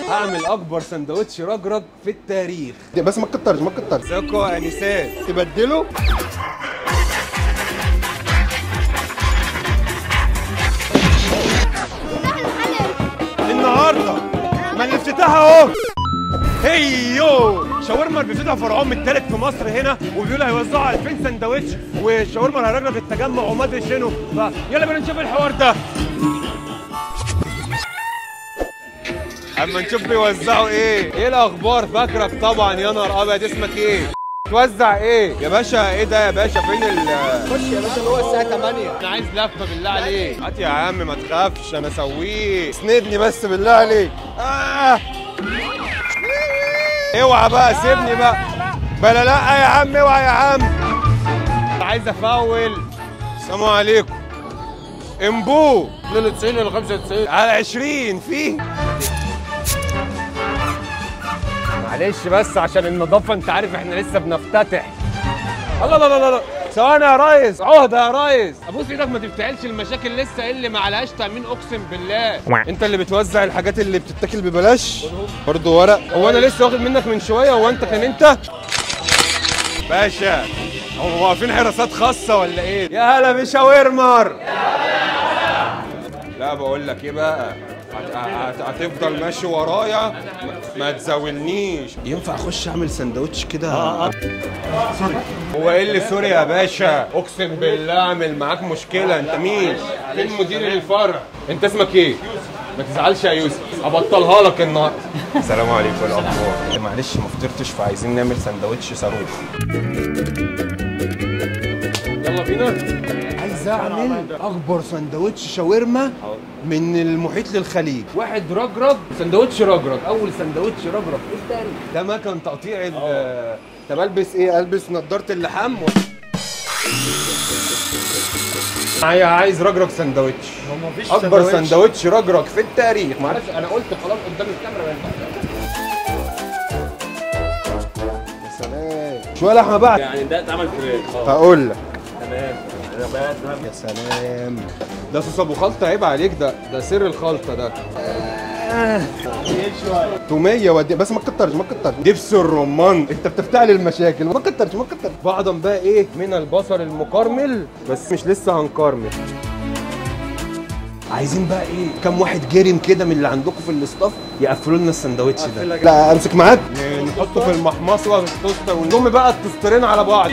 هعمل اكبر سندوتش رجرج في التاريخ بس ما تكترش ما تكترش ازيكم يا انسان تبدله النهارده ما الافتتاح اهو هيو شاورما بيفتح فرعون الثالث في مصر هنا وبيقولوا هيوزعوا 2000 سندوتش والشاورما هيرجع في التجمع وما ادري شنو فيلا بينا نشوف الحوار ده اما نشوف بيوزعوا ايه ايه الاخبار فاكرك طبعا يا نهار ابيض اسمك ايه توزع ايه يا باشا ايه ده يا باشا فين ال خش يا باشا هو الساعه 8 انا عايز لفه بالله عليك هات يا عم ما تخافش انا اسويه اسندني بس بالله عليك آه. اوعى بقى سيبني بقى بلا لا يا عم اوعى يا عم عايز افول السلام عليكم امبو 92 ولا 95 على 20 فيه معلش بس عشان النظافه انت عارف احنا لسه بنفتتح الله الله الله الله ثواني يا ريس عهده يا ريس ابوس ايدك ما تفتعلش المشاكل لسه اللي ما عليهاش تامين اقسم بالله انت اللي بتوزع الحاجات اللي بتتاكل ببلاش برضه ورق هو انا لسه واخد منك من شويه هو انت كان انت باشا هو واقفين حراسات خاصه ولا ايه يا هلا بشاورمر لا بقول لك ايه بقى هت- هت- هتفضل ماشي ورايا ما- ما تزاولنيش ينفع اخش اعمل سندوتش كده هو ايه اللي سوري يا باشا اقسم بالله اعمل معاك مشكله انت مين فين مدير الفرع انت اسمك ايه ما تزعلش يا يوسف ابطلها لك النهارده السلام عليكم الاخبار معلش ما فطرتش فعايزين نعمل سندوتش صاروخ يلا بينا عايز اعمل اكبر سندوتش شاورما من المحيط للخليج واحد رجرج سندوتش رجرج اول سندوتش رجرج ايه التاني ده مكان تقطيع ال طب البس ايه البس نضاره اللحام و... معايا عايز رجرج سندوتش اكبر سندوتش رجرج في التاريخ معرفش انا قلت خلاص قدام الكاميرا ما ينفعش يا سلام شويه لحمه بقى يعني ده اتعمل في هقول لك تمام انا بقى تمام يا سلام ده صوص ابو خلطه عيب عليك ده ده سر الخلطه ده تومية ودي بس ما تكترش ما تكترش دبس الرمان انت بتفتعل المشاكل ما تكترش ما تكترش بعضا بقى ايه من البصل المكرمل بس مش لسه هنكرمل عايزين بقى ايه كم واحد جرم كده من اللي عندكم في الاستاف يقفلوا لنا السندوتش ده لا امسك معاك نحطه في المحمصه في التوستر ونضم بقى التوسترين على بعض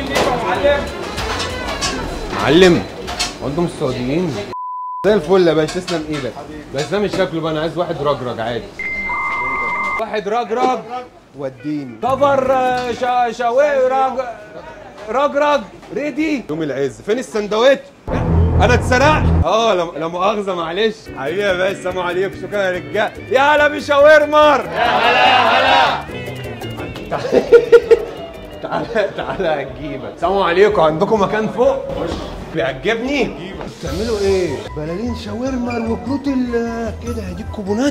معلم عندهم السعوديين زي الفل يا باشا تسلم ايدك بس ده مش شكله بقى انا عايز واحد رجرج عادي واحد رجرج وديني كفر آه، شا شاوي رج رجرج ريدي يوم العز فين السندوتش انا اتسرقت اه لا لا مؤاخذه معلش حبيبي يا باشا السلام عليكم شكرا يا رجال يا هلا بشاورمر يا هلا يا هلا تعالى تعالى هتجيبك السلام عليكم عندكم مكان فوق بيعجبني بتعملوا ايه بلالين شاورما وكروت ال- كده هديك كوبونات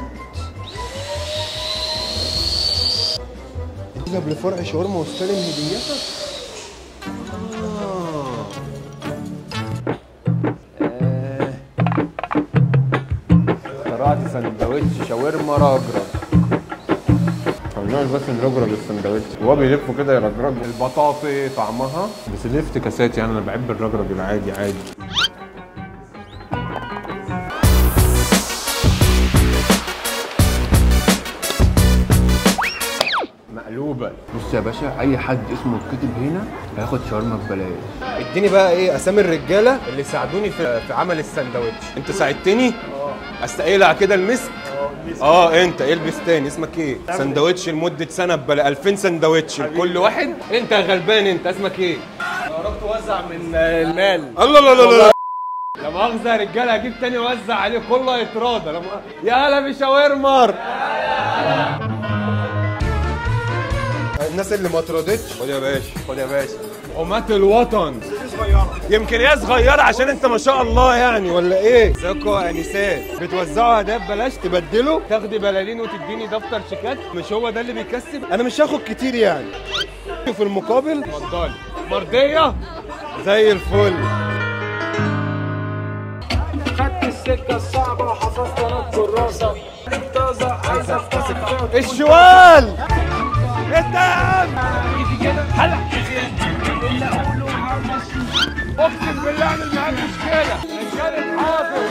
اذهب لفرع شاورما واستلم هديتك آه. آه. اخترعت سندوتش شاورما رجرج خلينا بس نرجرج السندوتش وهو بيلف كده يرجرج البطاطا طعمها بس ليه افتكاسات يعني انا بحب الرجرج العادي عادي مقلوبه بص يا باشا اي حد اسمه اتكتب هنا هياخد شاورما ببلاش اديني بقى ايه اسامي الرجاله اللي ساعدوني في في عمل السندوتش انت ساعدتني استقلع كده المسك اه انت البس تاني اسمك ايه سندوتش لمده سنه ببلاش 2000 سندوتش لكل واحد انت يا غلبان انت اسمك ايه قربت توزع من المال الله الله الله الله لا مؤاخذة يا رجالة هجيب تاني اوزع عليه كله يتراضى لا مؤاخذة. يا هلا بشاورمر الناس اللي ما اتراضتش خد يا باشا خد يا باشا حماة الوطن يمكن هي صغيرة عشان انت ما شاء الله يعني ولا ايه؟ ازيكم يا انسات بتوزعوا هدايا ببلاش تبدلوا تاخدي بلالين وتديني دفتر شيكات مش هو ده اللي بيكسب؟ انا مش هاخد كتير يعني في المقابل اتفضلي مرضية زي الفل خدت السكة الصعبة وحفظت انا الكراسة انت عايز افتح ماسك الشوال انت يا عم اقسم بالله اعمل معاك مشكله رجاله حافظ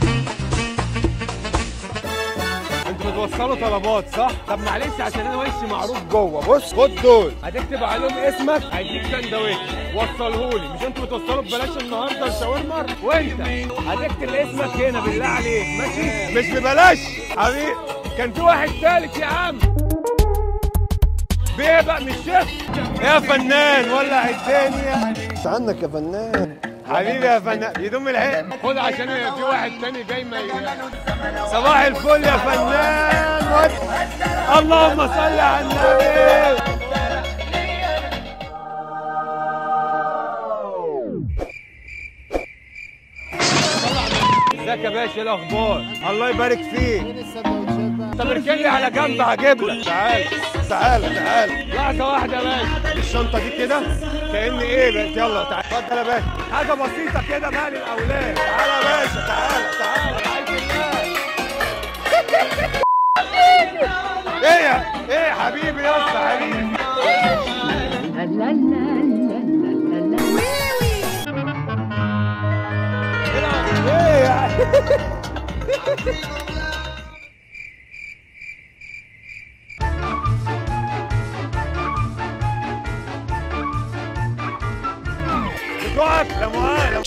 انتوا بتوصلوا طلبات صح؟ طب معلش عشان انا وشي معروف جوه بص خد دول هتكتب عليهم اسمك هيديك سندوتش وصلهولي مش انتوا بتوصلوا ببلاش النهارده الشاورما وانت هتكتب اسمك هنا بالله عليك ماشي؟ مش ببلاش حبيبي كان في واحد تالت يا عم بيه بقى مش شيف يا فنان ولع الدنيا عنك يا فنان حبيبي يا فنان يدوم العين خد عشان في واحد تاني جاي ما ي- صباح الفل يا فنان ود. اللهم صل على النبي ازيك يا باشا ايه الاخبار الله يبارك فيك طب اركن لي على جنب هجيب لك تعال تعال تعال لحظه واحده يا باشا الشنطه دي كده كأن ايه بقى يلا تعال اتفضل يا باشا حاجه بسيطه كده بقى للاولاد تعال يا باشا تعال تعال تعال بالله ايه يا ايه يا حبيبي يا اسطى حبيبي ايه يا بتوعك لا مؤاخذة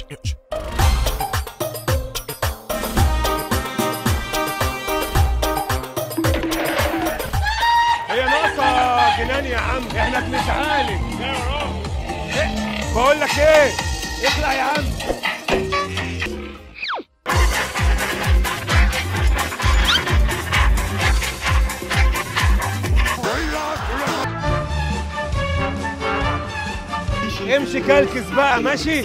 هي ناقصة جنان يا عم احنا بنتعالج إيه؟ بقول لك ايه اطلع يا عم امشي كلكس بقى ماشي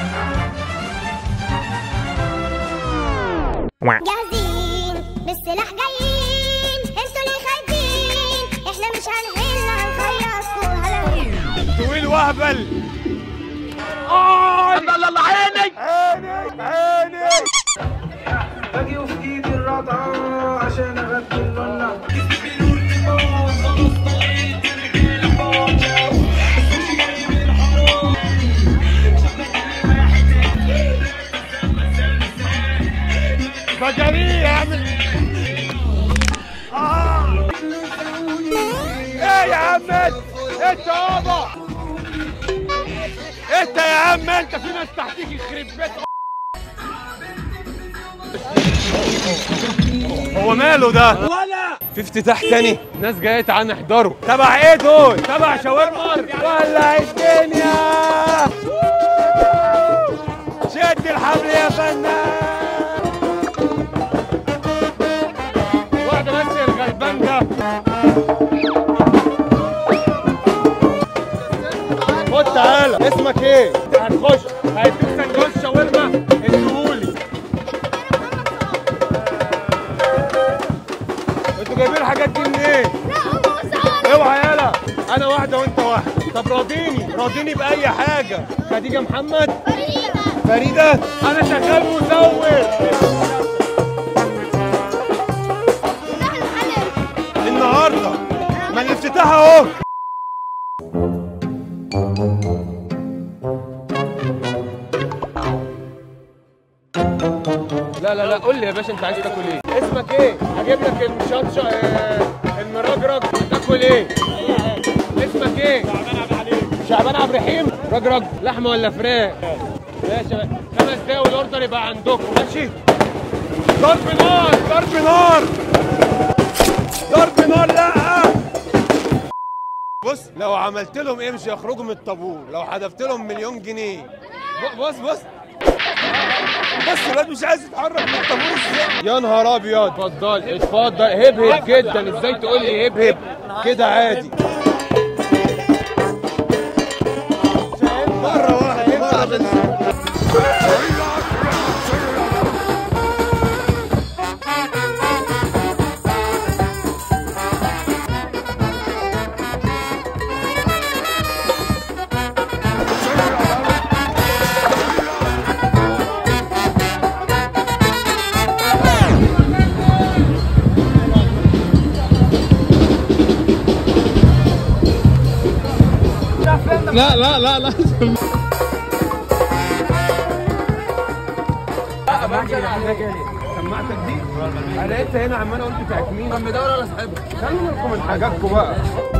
جاهزين بالسلاح جايين انتوا ليه خايفين احنا مش هنحل هنخلصكوا هلا طويل وهبل آه الله الله عيني عيني عيني باجي وفي ايدي الرضعة عشان اغدي الولع فجريه يا عم آه. ايه يا عم انت انت يابا انت يا عم انت في ناس تحتيك يخرب بيت هو ماله ده ولا في افتتاح تاني ناس جايه تعالى نحضره تبع ايه دول تبع شاورما ولع الدنيا شد الحبل يا فنان واحدة بس يا الغلبان ده خد تعالى اسمك ايه؟ هنخش هيديك سندوتش شاورما اديهولي انتوا جايبين الحاجات دي منين؟ اوعى يالا انا واحدة وانت واحدة طب راضيني راضيني بأي حاجة خديجة محمد فريدة انا شغال مزور النهارده ما الافتتاح اهو لا لا لا قول لي يا باشا انت عايز تاكل ايه؟ اسمك ايه؟ هجيب لك المشطشط آه، المرجرج تاكل ايه؟ اسمك ايه؟ شعبان عبد الحليم شعبان عبد الرحيم رجرج لحمه ولا فراخ؟ ماشي بقى. خمس دقايق والاوردر يبقى عندكم ماشي؟ ضرب نار ضرب نار ضرب نار لا بص لو عملت لهم امشي يخرجوا من الطابور لو حذفت لهم مليون جنيه ب- بص بص بص الواد مش عايز يتحرك من الطابور ازاي يا نهار ابيض اتفضل اتفضل هبهب جدا ازاي تقول لي هبهب كده عادي مره واحده مره بس لا لا لا لا سمعتك دي انا لقيت هنا عمال قلت بتاعت مين طب مدور على صاحبها خلوا لكم من حاجاتكم بقى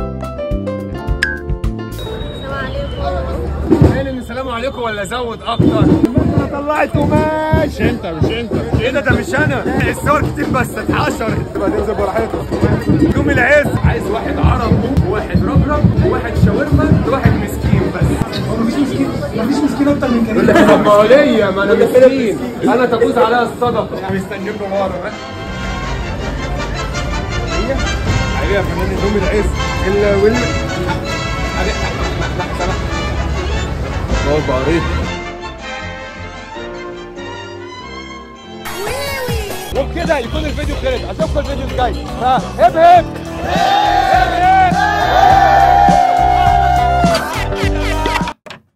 قال ان السلام عليكم ولا زود اكتر انا طلعت قماش مش انت مش انت ايه ده ده مش انا الصور كتير بس اتحشرت تبقى تنزل براحتك يوم العز عايز واحد عرب وواحد رجرج وواحد شاورما وواحد مسكين بس مفيش مسكين مفيش مسكين اكتر من كده طب ما هو ليا ما انا مسكين انا تفوز عليها الصدقه مستنيين له بره هي عليها يا فنان يوم العز ال وال هو البقريط وبكده يكون الفيديو خلص اشوفكم الفيديو الجاي ها هب هب